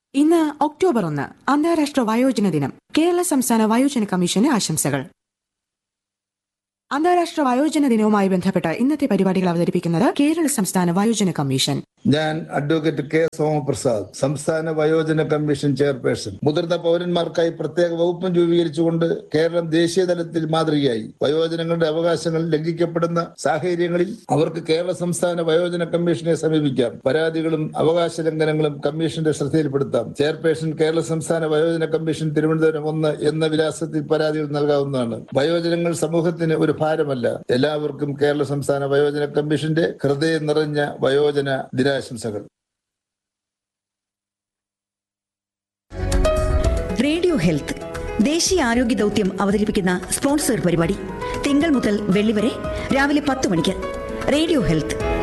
ഇന്ന് ഒക്ടോബർ ഒന്ന് അന്താരാഷ്ട്ര വയോജന ദിനം കേരള സംസ്ഥാന വയോജന കമ്മീഷന് ആശംസകൾ അന്താരാഷ്ട്ര വയോജന ദിനവുമായി ബന്ധപ്പെട്ട് ഇന്നത്തെ പരിപാടികൾ അവതരിപ്പിക്കുന്നത് കേരള സംസ്ഥാന വയോജന കമ്മീഷൻ ഞാൻ അഡ്വക്കേറ്റ് കെ സോമപ്രസാദ് സംസ്ഥാന വയോജന കമ്മീഷൻ ചെയർപേഴ്സൺ മുതിർന്ന പൗരന്മാർക്കായി പ്രത്യേക വകുപ്പും രൂപീകരിച്ചുകൊണ്ട് കേരളം ദേശീയ തലത്തിൽ മാതൃകയായി വയോജനങ്ങളുടെ അവകാശങ്ങൾ ലംഘിക്കപ്പെടുന്ന സാഹചര്യങ്ങളിൽ അവർക്ക് കേരള സംസ്ഥാന വയോജന കമ്മീഷനെ സമീപിക്കാം പരാതികളും അവകാശ ലംഘനങ്ങളും കമ്മീഷന്റെ ശ്രദ്ധയിൽപ്പെടുത്താം ചെയർപേഴ്സൺ കേരള സംസ്ഥാന വയോജന കമ്മീഷൻ തിരുവനന്തപുരം ഒന്ന് എന്ന വിലാസത്തിൽ പരാതികൾ നൽകാവുന്നതാണ് വയോജനങ്ങൾ സമൂഹത്തിന് ഒരു ഭാരമല്ല എല്ലാവർക്കും കേരള സംസ്ഥാന വയോജന കമ്മീഷന്റെ ഹൃദയം നിറഞ്ഞ വയോജന ദിനാശംസകൾ റേഡിയോ ഹെൽത്ത് ദേശീയ ആരോഗ്യ ദൗത്യം അവതരിപ്പിക്കുന്ന സ്പോൺസർ പരിപാടി തിങ്കൾ മുതൽ വെള്ളി വരെ രാവിലെ പത്ത് മണിക്ക് റേഡിയോ ഹെൽത്ത്